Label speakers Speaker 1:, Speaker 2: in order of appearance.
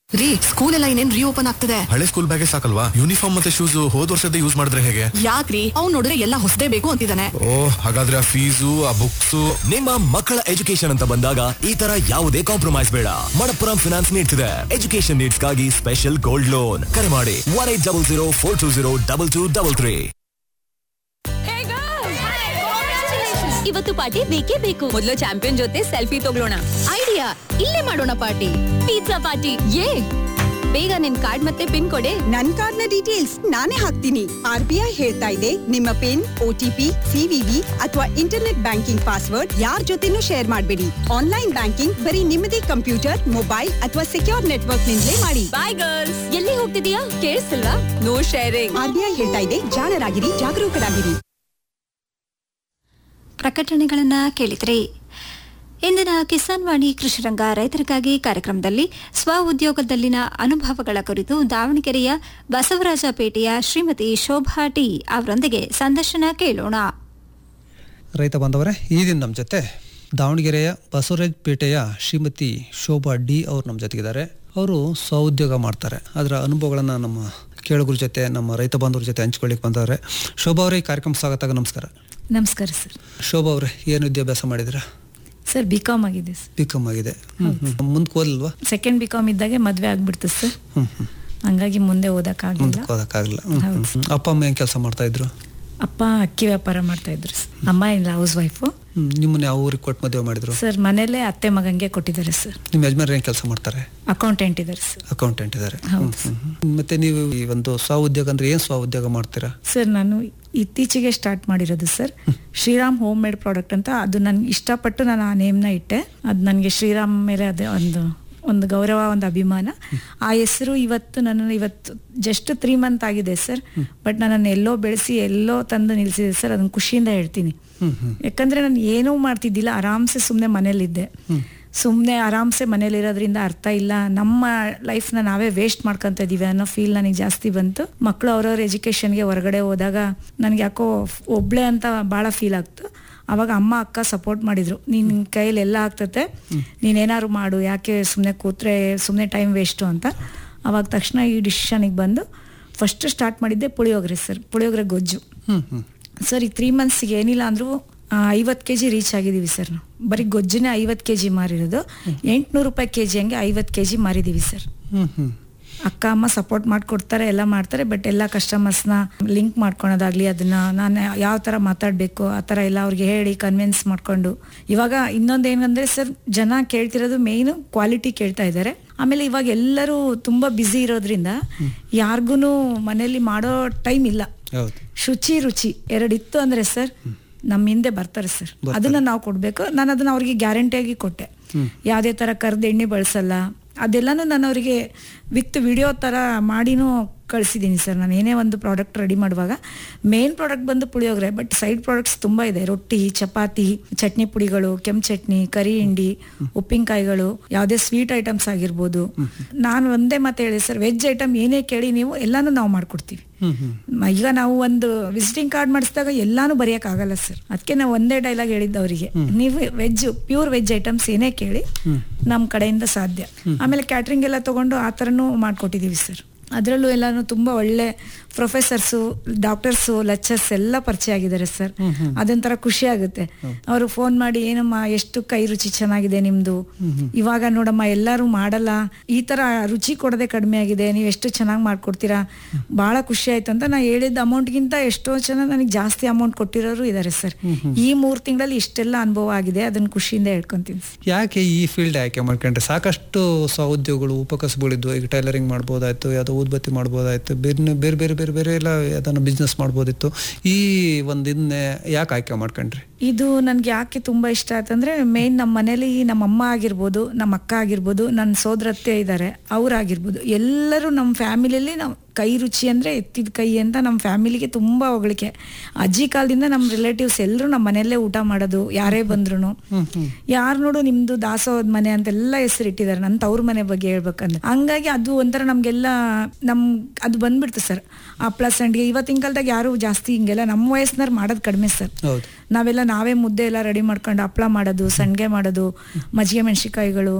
Speaker 1: ರೀ ಸ್ಕೂಲ್ ಎಲ್ಲ ಇನ್ನೇನ್ ರೀಓಪನ್ ಆಗ್ತದೆ
Speaker 2: ಹಳೆ ಸ್ಕೂಲ್ ಬ್ಯಾಗೆ ಸಾಕಲ್ವಾ ಯೂನಿಫಾರ್ಮ್ ಮತ್ತೆ ಶೂಸ್ ಹೋದ್ ವರ್ಷದ ಯೂಸ್ ಮಾಡಿದ್ರೆ ಹೇಗೆ
Speaker 1: ಯಾಕ್ರಿ ಅವ್ನ್ ನೋಡಿದ್ರೆ ಎಲ್ಲ ಹೊಸದೇ ಬೇಕು ಅಂತಿದ್ದಾನೆ
Speaker 2: ಓ ಹಾಗಾದ್ರೆ ಆ ಫೀಸು ಆ ಬುಕ್ಸ್
Speaker 3: ನಿಮ್ಮ ಮಕ್ಕಳ ಎಜುಕೇಶನ್ ಅಂತ ಬಂದಾಗ ಈ ತರ ಯಾವುದೇ ಕಾಂಪ್ರಮೈಸ್ ಬೇಡ ಮಣಪ್ಪುರಂ ಫಿನಾನ್ಸ್ ನೀಡ್ತಿದೆ ಎಜುಕೇಶನ್ ನೀಡ್ಸ್ ಗಾಗಿ ಸ್ಪೆಷಲ್ ಗೋಲ್ಡ್ ಲೋನ್ ಕರೆ ಮಾಡಿ one eight double zero four two zero double two double three
Speaker 4: ಇವತ್ತು ಪಾರ್ಟಿ ಬೇಕೇ ಬೇಕು
Speaker 5: ಮೊದಲು ಚಾಂಪಿಯನ್ ಜೊತೆ ಸೆಲ್ಫಿ ತಗೊಳ್ಳೋಣ
Speaker 4: ಐಡಿಯಾ ಇಲ್ಲೇ ಮಾಡೋಣ ಪಾರ್ಟಿ ಪಿಜ್ಜಾ ಪಾರ್ಟಿ ಏ ಬೇಗ ನಿನ್ ಕಾರ್ಡ್ ಮತ್ತೆ ಪಿನ್ ಕೊಡೆ
Speaker 6: ನನ್ ಕಾರ್ಡ್ನ ಡೀಟೇಲ್ಸ್ ನಾನೇ ಹಾಕ್ತೀನಿ ಆರ್ ಬಿ ಐ ಹೇಳ್ತಾ ಇದೆ ನಿಮ್ಮ ಪಿನ್ ಓಟಿಪಿ ಸಿವಿವಿ ಅಥವಾ ಇಂಟರ್ನೆಟ್ ಬ್ಯಾಂಕಿಂಗ್ ಪಾಸ್ವರ್ಡ್ ಯಾರ್ ಜೊತೆನೂ ಶೇರ್ ಮಾಡಬೇಡಿ ಆನ್ಲೈನ್ ಬ್ಯಾಂಕಿಂಗ್ ಬರೀ ನಿಮ್ಮದೇ ಕಂಪ್ಯೂಟರ್ ಮೊಬೈಲ್ ಅಥವಾ ಸೆಕ್ಯೂರ್ ನೆಟ್ವರ್ಕ್ ನಿಂದಲೇ ಮಾಡಿ
Speaker 5: ಬಾಯ್ ಗರ್ಲ್ಸ್
Speaker 4: ಎಲ್ಲಿ ಹೋಗ್ತಿದೀಯಾ ಕೇಳಿಸ್ತಿಲ್ವಾ
Speaker 5: no sharing
Speaker 6: R B I ಹೇಳ್ತಾ ಇದೆ ಜಾಣರಾಗಿರಿ ಜಾಗರೂಕರಾಗಿರಿ
Speaker 7: ಪ್ರಕಟಣೆಗಳನ್ನ ಕೇಳಿದ್ರಿ ಇಂದಿನ ಕಿಸಾನ್ ವಾಣಿ ಕೃಷಿರಂಗ ರೈತರಿಗಾಗಿ ಕಾರ್ಯಕ್ರಮದಲ್ಲಿ ಸ್ವ ಉದ್ಯೋಗದಲ್ಲಿನ ಅನುಭವಗಳ ಕುರಿತು ದಾವಣಗೆರೆಯ ಬಸವರಾಜಪೇಟೆಯ ಶ್ರೀಮತಿ ಶೋಭಾ ಟಿ ಅವರೊಂದಿಗೆ ಸಂದರ್ಶನ ಕೇಳೋಣ
Speaker 8: ರೈತ ಬಾಂಧವರೇ ಈ ದಿನ ನಮ್ಮ ಜೊತೆ ದಾವಣಗೆರೆಯ ಬಸವರಾಜಪೇಟೆಯ ಶ್ರೀಮತಿ ಶೋಭಾ ಡಿ ಅವರು ನಮ್ಮ ಜೊತೆಗಿದ್ದಾರೆ ಅವರು ಸ್ವಉದ್ಯೋಗ ಮಾಡ್ತಾರೆ ಅದರ ಅನುಭವಗಳನ್ನು ನಮ್ಮ ಕೇಳುಗರ ಜೊತೆ ನಮ್ಮ ರೈತ ಬಾಂಧವರ ಜೊತೆ ಹಂಚ್ಕೊಳ್ಳಿಕ್ಕೆ ಬಂದವ್ರೆ ಶೋಭಾ ಅವರೇ ಈ ಕಾರ್ಯಕ್ರಮ ಸ್ವಾಗತ ನಮಸ್ಕಾರ
Speaker 9: ನಮಸ್ಕಾರ ಸರ್
Speaker 8: ಶೋಭಾ ಅವರೇ ಏನು ವಿದ್ಯಾಭ್ಯಾಸ ಮಾಡಿದಿರಾ
Speaker 9: ಸರ್ ಬಿ ಕಾಮ್ ಆಗಿದೆ ಸರ್
Speaker 8: ಬಿ ಕಾಮ್ ಆಗಿದೆ ಮುಂದಕ್ಕೆ ಓದಲ್ವಾ
Speaker 9: ಸೆಕೆಂಡ್ ಬಿ ಕಾಮ್ ಇದ್ದಾಗೆ ಮದುವೆ ಆಗ್ಬಿಡ್ತು ಸರ್
Speaker 8: ಹ್ಮ್ ಹ್ಮ್
Speaker 9: ಹಂಗಾಗಿ ಮುಂದೆ ಓದಕ್ಕಾಗಲಿಲ್ಲ
Speaker 8: ಮುಂದಕ್ಕೆ ಓದಕ್ಕಾಗಲ್ಲ ಹ್ಮ್, ಹ್ಮ್, ಹ್ಮ್. ಅಪ್ಪ ಅಮ್ಮ ಏನು ಕೆಲಸ ಮಾಡ್ತಾ ಇದ್ರು
Speaker 9: ಅಪ್ಪ ಅಕ್ಕಿ ವ್ಯಾಪಾರ ಮಾಡ್ತಾ ಇದ್ರು ಸರ್ ಅಮ್ಮ ಇಲ್ಲ ಹೌಸ್ ವೈಫು
Speaker 8: ಹ್ಮ್, ನಿಮ್ಮನ್ನ ಯಾವ ಊರಿಗೆ ಕೊಟ್ಟು ಮದುವೆ ಮಾಡಿದ್ರು
Speaker 9: ಸರ್ ಮನೇಲೆ ಅತ್ತೆ ಮಗಂಗೆ ಕೊಟ್ಟಿದ್ದಾರೆ ಸರ್
Speaker 8: ನಿಮ್ಮ ಯಜಮಾನ್ರು ಏನು ಕೆಲಸ ಮಾಡ್ತಾರೆ
Speaker 9: ಅಕೌಂಟೆಂಟ್ ಇದ್ದಾರೆ ಸರ್
Speaker 8: ಅಕೌಂಟೆಂಟ್ ಇದ್ದಾರೆ
Speaker 9: ಹೌದು
Speaker 8: ಮತ್ತೆ ನೀವು ಈ ಒಂದು ಸ್ವ ಉದ್ಯೋಗ ಅಂದ್ರೆ ಏನು ಸ್ವ ಉದ್ಯೋಗ ಮಾಡ್ತೀರಾ
Speaker 9: ಸರ್ ನಾನು ಇತ್ತೀಚೆಗೆ ಸ್ಟಾರ್ಟ್ ಮಾಡಿರೋದು sir Shriram home made product ಅಂತ ಅದು ನನ್ಗೆ ಇಷ್ಟಪಟ್ಟು ನಾನು ಆ ನೇಮ್ನ ಇಟ್ಟೆ ಅದು ನನಗೆ ಶ್ರೀರಾಮ್ ಮೇಲೆ ಅದೇ ಒಂದು ಒಂದು ಗೌರವ ಒಂದು ಅಭಿಮಾನ ಆ ಹೆಸರು ಇವತ್ತು ನನ್ನ ಇವತ್ತು ಜಸ್ಟ್ ತ್ರೀ ಮಂತ್ ಆಗಿದೆ ಸರ್ ಬಟ್ ನನ್ನನ್ನು ಎಲ್ಲೋ ಬೆಳೆಸಿ ಎಲ್ಲೋ ತಂದು ನಿಲ್ಸಿದೆ ಸರ್ ಅದನ್ನ ಖುಷಿಯಿಂದ ಹೇಳ್ತೀನಿ ಯಾಕಂದ್ರೆ ನಾನು ಏನೂ ಮಾಡ್ತಿದ್ದಿಲ್ಲ ಆರಾಮ್ಸೆ ಸುಮ್ಮನೆ ಮನೇಲಿದ್ದೆ ಸುಮ್ಮನೆ ಆರಾಮ್ಸೆ ಮನೇಲಿರೋದ್ರಿಂದ ಅರ್ಥ ಇಲ್ಲ ನಮ್ಮ ಲೈಫ್ನ ನಾವೇ ವೇಸ್ಟ್ ಮಾಡ್ಕೊಂತ ಇದೀವಿ ಅನ್ನೋ ಫೀಲ್ ನನಗೆ ಜಾಸ್ತಿ ಬಂತು ಮಕ್ಕಳು ಅವ್ರವ್ರ ಎಜುಕೇಷನ್ಗೆ ಹೊರಗಡೆ ಹೋದಾಗ ನನಗೆ ಯಾಕೋ ಒಬ್ಳೆ ಅಂತ ಭಾಳ ಫೀಲ್ ಆಗ್ತು ಅವಾಗ ಅಮ್ಮ ಅಕ್ಕ ಸಪೋರ್ಟ್ ಮಾಡಿದ್ರು ನಿನ್ನ ಕೈಯಲ್ಲಿ ಎಲ್ಲ ಆಗ್ತತೆ ನೀನೇನಾದ್ರು ಮಾಡು ಯಾಕೆ ಸುಮ್ಮನೆ ಕೂತ್ರೆ ಸುಮ್ಮನೆ ಟೈಮ್ ವೇಸ್ಟು ಅಂತ ಅವಾಗ ತಕ್ಷಣ ಈ ಡಿಸಿಷನಿಗೆ ಬಂದು ಫಸ್ಟ್ ಸ್ಟಾರ್ಟ್ ಮಾಡಿದ್ದೆ ಪುಳಿಯೋಗರೆ ಸರ್ ಪುಳಿಯೋಗರೆ ಗೊಜ್ಜು
Speaker 8: ಹ್ಮ್ ಹ್ಮ್
Speaker 9: ಸರ್ ಈ ತ್ರೀ ಮಂತ್ಸ್ಗೆ ಏನಿಲ್ಲ ಅಂದ್ರೂ ಐವತ್ತು ಕೆ ಜಿ ರೀಚ್ ಆಗಿದ್ದೀವಿ ಸರ್ ನಾವು ಬರೀ ಗೊಜ್ಜನೇ ಐವತ್ತು ಕೆ ಜಿ ಮಾರಿರೋದು ಎಂಟುನೂರು ರೂಪಾಯಿ ಕೆ ಜಿ ಹಂಗೆ ಐವತ್ತು ಕೆ ಜಿ ಮಾರಿದ್ದೀವಿ ಸರ್
Speaker 8: ಹ್ಮ್ ಹ್ಮ್
Speaker 9: ಅಕ್ಕ ಅಮ್ಮ ಸಪೋರ್ಟ್ ಮಾಡ್ಕೊಡ್ತಾರೆ ಎಲ್ಲ ಮಾಡ್ತಾರೆ ಬಟ್ ಎಲ್ಲ ಕಸ್ಟಮರ್ಸ್ನ ಲಿಂಕ್ ಮಾಡ್ಕೊಳೋದಾಗ್ಲಿ ಅದನ್ನ ನಾನು ಯಾವ ಥರ ಮಾತಾಡಬೇಕು ಆ ಥರ ಎಲ್ಲ ಅವ್ರಿಗೆ ಹೇಳಿ ಕನ್ವಿನ್ಸ್ ಮಾಡ್ಕೊಂಡು ಇವಾಗ ಇನ್ನೊಂದು ಏನಂದ್ರೆ ಸರ್ ಜನ ಕೇಳ್ತಿರೋದು ಮೇಯ್ನು ಕ್ವಾಲಿಟಿ ಕೇಳ್ತಾ ಇದ್ದಾರೆ ಆಮೇಲೆ ಇವಾಗ ಎಲ್ಲರೂ ತುಂಬ ಬ್ಯುಸಿ ಇರೋದ್ರಿಂದ ಯಾರಿಗೂ ಮನೇಲಿ ಮಾಡೋ ಟೈಮ್ ಇಲ್ಲ
Speaker 8: ಹೌದು
Speaker 9: ಶುಚಿ ರುಚಿ ಎರಡಿತ್ತು ಅಂದ್ರೆ ಸರ್ ನಮ್ಮ ಹಿಂದೆ ಬರ್ತಾರೆ ಸರ್ ಅದನ್ನ ನಾವು ಕೊಡ್ಬೇಕು ನಾನು ಅದನ್ನ ಅವ್ರಿಗೆ ಗ್ಯಾರಂಟಿಯಾಗಿ ಕೊಟ್ಟೆ ಯಾವುದೇ ತರ ಕರ್ದ ಎಣ್ಣೆ ಬಳಸಲ್ಲ ಅದೆಲ್ಲಾನು ನಾನು ಅವರಿಗೆ ವಿತ್ ವಿಡಿಯೋ ತರ ಮಾಡಿನೂ ಕಳಿಸಿದ್ದೀನಿ ಸರ್ ನಾನು ಏನೇ ಒಂದು ಪ್ರಾಡಕ್ಟ್ ರೆಡಿ ಮಾಡುವಾಗ ಮೇನ್ ಪ್ರಾಡಕ್ಟ್ ಬಂದು ಪುಳಿಯೋಗರೆ ಬಟ್ ಸೈಡ್ ಪ್ರಾಡಕ್ಟ್ಸ್ ತುಂಬ ಇದೆ ರೊಟ್ಟಿ ಚಪಾತಿ ಚಟ್ನಿ ಪುಡಿಗಳು ಕೆಂಪು ಚಟ್ನಿ ಕರಿ ಹಿಂಡಿ ಉಪ್ಪಿನಕಾಯಿಗಳು ಯಾವುದೇ ಸ್ವೀಟ್ ಐಟಮ್ಸ್ ಆಗಿರ್ಬೋದು ನಾನು ಒಂದೇ ಮಾತು ಹೇಳಿ ಸರ್ ವೆಜ್ ಐಟಮ್ ಏನೇ ಕೇಳಿ ನೀವು ಎಲ್ಲಾನು ನಾವು ಮಾಡ್ಕೊಡ್ತೀವಿ ಮ- ಈಗ ನಾವು ಒಂದು ವಿಸಿಟಿಂಗ್ ಕಾರ್ಡ್ ಮಾಡಿಸಿದಾಗ ಎಲ್ಲಾನು ಬರೆಯಕ್ ಆಗಲ್ಲ ಸರ್ ಅದಕ್ಕೆ ನಾವು ಒಂದೇ ಡೈಲಾಗ್ ಹೇಳಿದ್ದು ಅವರಿಗೆ ನೀವು ವೆಜ್ ಪ್ಯೂರ್ ವೆಜ್ ಐಟಮ್ಸ್ ಏನೇ ಕೇಳಿ ನಮ್ಮ ಕಡೆಯಿಂದ ಸಾಧ್ಯ ಆಮೇಲೆ ಕ್ಯಾಟ್ರಿಂಗ್ ಎಲ್ಲ ತಗೊಂಡು ಆ ಥರನೂ ಮಾಡ್ಕೊಟ್ಟಿದೀವಿ ಸರ್ ಅದರಲ್ಲೂ ಎಲ್ಲಾನು ತುಂಬಾ ಒಳ್ಳೆ ಪ್ರೊಫೆಸರ್ಸು ಡಾಕ್ಟರ್ಸು ಲೆಕ್ಚರ್ಸ್ ಎಲ್ಲ ಪರಿಚಯ ಆಗಿದ್ದಾರೆ ಸರ್ ಅದೊಂಥರ ಖುಷಿ ಆಗುತ್ತೆ ಅವರು ಫೋನ್ ಮಾಡಿ ಏನಮ್ಮ ಎಷ್ಟು ಕೈ ರುಚಿ ಚೆನ್ನಾಗಿದೆ ನಿಮ್ದು ಇವಾಗ ನೋಡಮ್ಮ ಎಲ್ಲರೂ ಮಾಡಲ್ಲ ಈ ತರ ರುಚಿ ಕೊಡದೆ ಕಡಿಮೆ ಆಗಿದೆ ನೀವು ಎಷ್ಟು ಚೆನ್ನಾಗಿ ಮಾಡ್ಕೊಡ್ತೀರಾ ಬಹಳ ಖುಷಿ ಆಯ್ತು ಅಂತ ನಾ ಹೇಳಿದ ಅಮೌಂಟ್ಗಿಂತ ಎಷ್ಟೋ ಜನ ನನಗೆ ಜಾಸ್ತಿ ಅಮೌಂಟ್ ಕೊಟ್ಟಿರೋರು ಇದ್ದಾರೆ ಸರ್ ಈ ಮೂರು ತಿಂಗಳಲ್ಲಿ ಇಷ್ಟೆಲ್ಲ ಅನುಭವ ಆಗಿದೆ ಅದನ್ನ ಖುಷಿಯಿಂದ ಹೇಳ್ಕೊಂತೀನಿ ಸರ್.
Speaker 8: ಯಾಕೆ ಈ ಫೀಲ್ಡ್ ಆಯ್ಕೆ ಮಾಡ್ಕೊಂಡ್ರೆ ಸಾಕಷ್ಟು ಸ್ವಉದ್ಯೋಗಗಳು ಉಪಕಸಬುಗಳಿದ್ವು ಈಗ ಟೈಲರಿಂಗ್ ಮಾಡ್ಬೋದಾಯ್ತು ಯಾವುದೋ ಊದ್ಬತ್ತಿ ಮಾಡ್ಬೋದಾಯ್ತು ಬೇರೆ ಬೇರೆ ಬೇರೆ ಬೇರೆ ಬೇರೆ ಎಲ್ಲ ಯಾವ್ದಾನ ಬಿಸ್ನೆಸ್ ಮಾಡ್ಬೋದಿತ್ತು ಈ ಒಂದು ಇದನ್ನೇ ಯಾಕೆ ಆಯ್ಕೆ ಮಾಡ್ಕೊಂಡ್ರಿ
Speaker 9: ಇದು ನನ್ಗೆ ಯಾಕೆ ತುಂಬಾ ಇಷ್ಟ ಆಯ್ತಂದ್ರೆ ಮೇನ್ ನಮ್ಮ ಮನೇಲಿ ನಮ್ಮ ಅಮ್ಮ ಆಗಿರ್ಬೋದು ನಮ್ಮ ಅಕ್ಕ ಆಗಿರ್ಬೋದು ನನ್ನ ಸೋದರತ್ತೆ ಇದ್ದಾರೆ ಅವ್ರಾಗಿರ್ಬೋದು ಎಲ್ಲರೂ ನಮ್ಮ ಫ್ಯಾಮಿಲಿಯಲ್ಲಿ ನಾವು ಕೈ ರುಚಿ ಅಂದ್ರೆ ಎತ್ತಿದ ಕೈ ಅಂತ ನಮ್ಮ ಫ್ಯಾಮಿಲಿಗೆ ತುಂಬಾ ಹೊಗಳಿಕೆ ಅಜ್ಜಿ ಕಾಲದಿಂದ ನಮ್ಮ ರಿಲೇಟಿವ್ಸ್ ಎಲ್ಲರೂ ನಮ್ಮ ಮನೆಯಲ್ಲೇ ಊಟ ಮಾಡೋದು ಯಾರೇ ಬಂದ್ರು ಯಾರು ನೋಡು ನಿಮ್ದು ದಾಸೋಹದ ಮನೆ ಅಂತೆಲ್ಲ ಹೆಸರು ಇಟ್ಟಿದ್ದಾರೆ ನನ್ನ ತವ್ರ ಮನೆ ಬಗ್ಗೆ ಹೇಳ್ಬೇಕಂದ್ರೆ ಹಂಗಾಗಿ ಅದು ಒಂಥರ ನಮ್ಗೆಲ್ಲ ನಮ್ ಅದು ಬಂದ್ಬಿಡ್ತು ಸರ್ ಹಪ್ಳ ಸಂಡಿಗೆ ಇವತ್ತಿನ ಕಾಲದಾಗ ಯಾರು ಜಾಸ್ತಿ ಹಿಂಗೆಲ್ಲ ನಮ್ಮ ವಯಸ್ಸಿನವ್ರು ಮಾಡೋದು ಕಡಿಮೆ ಸರ್
Speaker 8: ಹೌದು
Speaker 9: ನಾವೆಲ್ಲ ನಾವೇ ಮುದ್ದೆ ಎಲ್ಲ ರೆಡಿ ಮಾಡ್ಕೊಂಡು ಹಪ್ಳ ಮಾಡೋದು ಸಂಡಿಗೆ ಮಾಡೋದು ಮಜ್ಜಿಗೆ ಮೆಣಸಿಕಾಯಿಗಳು